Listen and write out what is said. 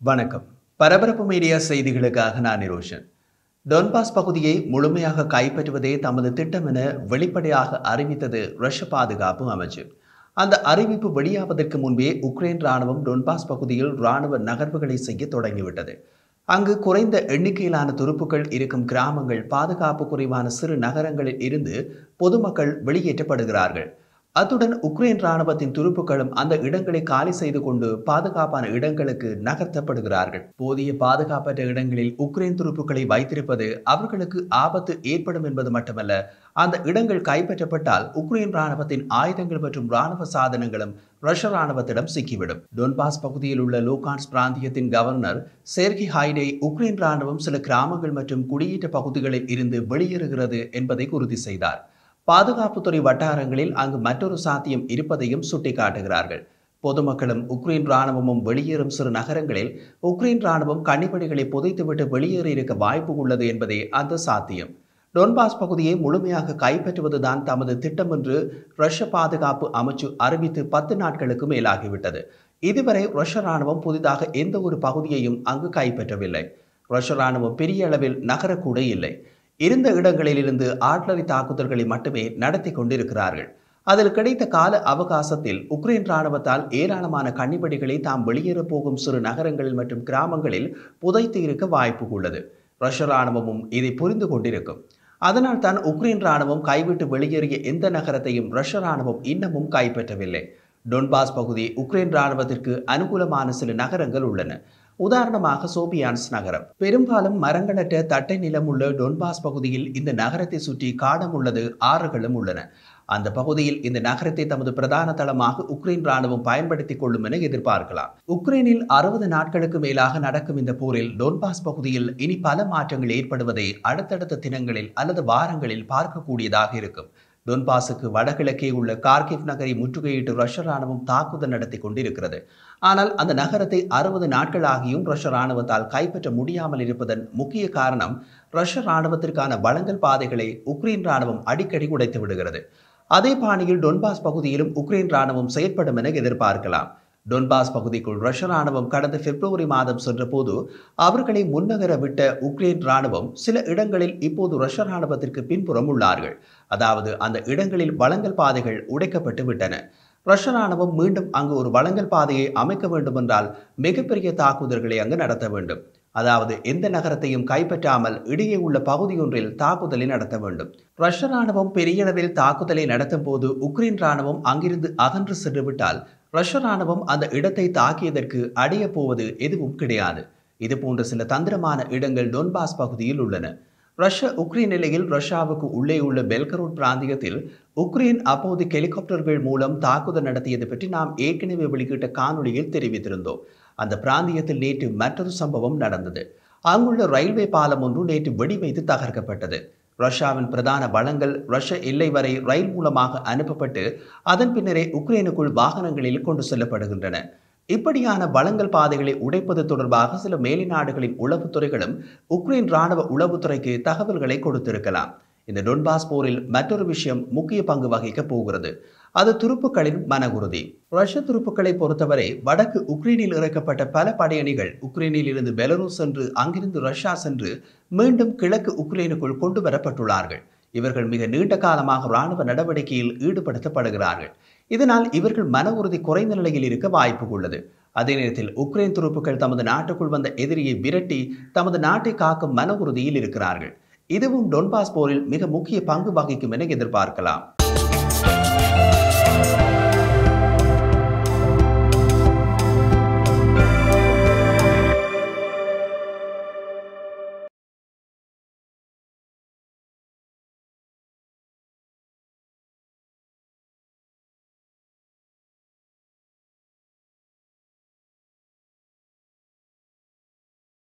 வணக்கம் பரபரப்பு மீடியா செய்திகளுக்காக நான் நிரோஷன் டொன்பாஸ் பகுதியை முழுமையாக கைப்பற்றுவதே தமது திட்டம் என வெளிப்படையாக அறிவித்தது ரஷ்ய பாதுகாப்பு அமைச்சு அந்த அறிவிப்பு வெளியாவதற்கு முன்பே உக்ரைன் ராணுவம் டொன்பாஸ் பகுதியில் ராணுவ நகர்வுகளை செய்ய தொடங்கிவிட்டது அங்கு குறைந்த எண்ணிக்கையிலான துருப்புக்கள் இருக்கும் கிராமங்கள் பாதுகாப்பு குறைவான சிறு நகரங்களில் இருந்து பொதுமக்கள் வெளியேற்றப்படுகிறார்கள் அத்துடன் உக்ரைன் ராணுவத்தின் துருப்புக்களும் அந்த இடங்களை காலி செய்து கொண்டு பாதுகாப்பான இடங்களுக்கு நகர்த்தப்படுகிறார்கள் போதிய பாதுகாப்பற்ற இடங்களில் உக்ரைன் துருப்புக்களை வைத்திருப்பது அவர்களுக்கு ஆபத்து ஏற்படும் என்பது மட்டுமல்ல அந்த இடங்கள் கைப்பற்றப்பட்டால் உக்ரைன் ராணுவத்தின் ஆயுதங்கள் மற்றும் ராணுவ சாதனங்களும் ரஷ்ய ராணுவத்திடம் சிக்கிவிடும் டொன்பாஸ் பகுதியில் உள்ள லூகான்ஸ் பிராந்தியத்தின் கவர்னர் சேர்கி ஹைடே உக்ரைன் ராணுவம் சில கிராமங்கள் மற்றும் குடியேற்ற பகுதிகளில் இருந்து வெளியேறுகிறது என்பதை உறுதி செய்தார் பாதுகாப்புத்துறை வட்டாரங்களில் அங்கு மற்றொரு சாத்தியம் இருப்பதையும் சுட்டிக்காட்டுகிறார்கள் பொதுமக்களும் உக்ரைன் ராணுவமும் வெளியேறும் சிறு நகரங்களில் உக்ரைன் ராணுவம் கண்ணிப்படிகளை புதைத்துவிட்டு வெளியேறி இருக்க வாய்ப்பு உள்ளது என்பதே அந்த சாத்தியம் டொன்பாஸ் பகுதியை முழுமையாக கைப்பற்றுவதுதான் தமது திட்டம் என்று ரஷ்ய பாதுகாப்பு அமைச்சு அறிவித்து பத்து நாட்களுக்கு மேலாகிவிட்டது இதுவரை ரஷ்ய ராணுவம் புதிதாக எந்த ஒரு பகுதியையும் அங்கு கைப்பற்றவில்லை ரஷ்ய ராணுவம் பெரிய அளவில் நகரக்கூட இல்லை இருந்த இடங்களிலிருந்து ஆட்லரி தாக்குதல்களை மட்டுமே நடத்தி கொண்டிருக்கிறார்கள் அதில் கிடைத்த கால அவகாசத்தில் உக்ரைன் ராணுவத்தால் ஏராளமான கண்ணிப்படிகளை தாம் வெளியேறப் போகும் சிறு நகரங்களில் மற்றும் கிராமங்களில் புதைத்து இருக்க வாய்ப்பு உள்ளது ரஷ்ய ராணுவமும் இதை புரிந்து கொண்டிருக்கும் அதனால் தான் உக்ரைன் ராணுவம் கைவிட்டு வெளியேறிய எந்த நகரத்தையும் ரஷ்ய ராணுவம் இன்னமும் கைப்பற்றவில்லை டொன்பாஸ் பகுதி உக்ரைன் ராணுவத்திற்கு அனுகூலமான சில நகரங்கள் உள்ளன உதாரணமாக சோபியான்ஸ் நகரம் பெரும்பாலும் மரங்களற்ற தட்டை நிலம் உள்ள டொன்பாஸ் பகுதியில் இந்த நகரத்தை சுற்றி காடம் உள்ளது ஆறுகளும் உள்ளன அந்த பகுதியில் இந்த நகரத்தை தமது பிரதான தளமாக உக்ரைன் ராணுவம் பயன்படுத்திக் கொள்ளும் என எதிர்பார்க்கலாம் உக்ரைனில் அறுபது நாட்களுக்கு மேலாக நடக்கும் இந்த போரில் டொன்பாஸ் பகுதியில் இனி பல மாற்றங்கள் ஏற்படுவதை அடுத்தடுத்த தினங்களில் அல்லது வாரங்களில் பார்க்கக்கூடியதாக இருக்கும் டொன்பாஸுக்கு வடகிழக்கே உள்ள கார்கிவ் நகரை முற்றுகையிட்டு ரஷ்ய ராணுவம் தாக்குதல் நடத்தி கொண்டிருக்கிறது ஆனால் அந்த நகரத்தை அறுபது நாட்களாகியும் ரஷ்ய ராணுவத்தால் கைப்பற்ற முடியாமல் இருப்பதன் முக்கிய காரணம் ரஷ்ய ராணுவத்திற்கான வழங்கல் பாதைகளை உக்ரைன் ராணுவம் அடிக்கடி உடைத்து விடுகிறது அதே பாணியில் டொன்பாஸ் பகுதியிலும் உக்ரைன் ராணுவம் செயற்படும் என எதிர்பார்க்கலாம் டொன்பாஸ் பகுதிக்குள் ரஷ்ய ராணுவம் கடந்த பிப்ரவரி மாதம் சென்றபோது அவர்களை முன்னகர விட்ட உக்ரைன் ராணுவம் சில இடங்களில் இப்போது ரஷ்ய ராணுவத்திற்கு பின்புறம் உள்ளார்கள் அதாவது அந்த இடங்களில் வழங்கல் பாதைகள் உடைக்கப்பட்டு விட்டன ரஷ்ய ராணுவம் மீண்டும் அங்கு ஒரு வழங்கல் பாதையை அமைக்க வேண்டுமென்றால் மிகப்பெரிய தாக்குதல்களை அங்கு நடத்த வேண்டும் அதாவது எந்த நகரத்தையும் கைப்பற்றாமல் இடையே உள்ள பகுதியொன்றில் தாக்குதலை நடத்த வேண்டும் ரஷ்ய ராணுவம் பெரிய அளவில் தாக்குதலை நடத்தும் போது உக்ரைன் ராணுவம் அங்கிருந்து அகன்று சென்றுவிட்டால் ரஷ்ய ராணுவம் அந்த இடத்தை தாக்கியதற்கு அடைய போவது எதுவும் கிடையாது இது போன்ற சில தந்திரமான இடங்கள் டொன்பாஸ் பகுதியில் உள்ளன ரஷ்ய உக்ரைன் நிலையில் ரஷ்யாவுக்கு உள்ளே உள்ள பெல்கரோட் பிராந்தியத்தில் உக்ரைன் அப்போது ஹெலிகாப்டர்கள் மூலம் தாக்குதல் நடத்தியது பற்றி நாம் ஏற்கனவே வெளியிட்ட காணொலியில் தெரிவித்திருந்தோம் அந்த பிராந்தியத்தில் நேற்று மற்றொரு சம்பவம் நடந்தது அங்குள்ள ரயில்வே பாலம் ஒன்று நேற்று வெடிவைத்து தகர்க்கப்பட்டது ரஷ்யாவின் பிரதான வளங்கள் ரஷ்ய எல்லை வரை ரயில் மூலமாக அனுப்பப்பட்டு அதன் பின்னரே உக்ரைனுக்குள் வாகனங்களில் கொண்டு செல்லப்படுகின்றன இப்படியான வளங்கள் பாதைகளை உடைப்பது தொடர்பாக சில மேலிநாடுகளின் உளவுத்துறைகளும் உக்ரைன் ராணுவ உளவுத்துறைக்கு தகவல்களை கொடுத்திருக்கலாம் இந்த டொன்பாஸ் போரில் மற்றொரு விஷயம் முக்கிய பங்கு வகிக்க போகிறது அது துருப்புக்களின் மனகுருதி ரஷ்ய துருப்புக்களை பொறுத்தவரை வடக்கு உக்ரைனில் இறக்கப்பட்ட பல படையணிகள் உக்ரைனில் இருந்து பெலரூஸ் சென்று அங்கிருந்து ரஷ்யா சென்று மீண்டும் கிழக்கு உக்ரைனுக்குள் கொண்டு வரப்பட்டுள்ளார்கள் இவர்கள் மிக நீண்ட காலமாக இராணுவ நடவடிக்கையில் ஈடுபடுத்தப்படுகிறார்கள் இதனால் இவர்கள் மன உறுதி குறைந்த நிலையில் இருக்க வாய்ப்பு உள்ளது அதே நேரத்தில் உக்ரைன் துருப்புக்கள் தமது நாட்டுக்குள் வந்த எதிரியை விரட்டி தமது நாட்டை காக்கும் மன உறுதியில் இருக்கிறார்கள் இதுவும் டொன்பாஸ் போரில் மிக முக்கிய பங்கு வகிக்கும் என எதிர்பார்க்கலாம்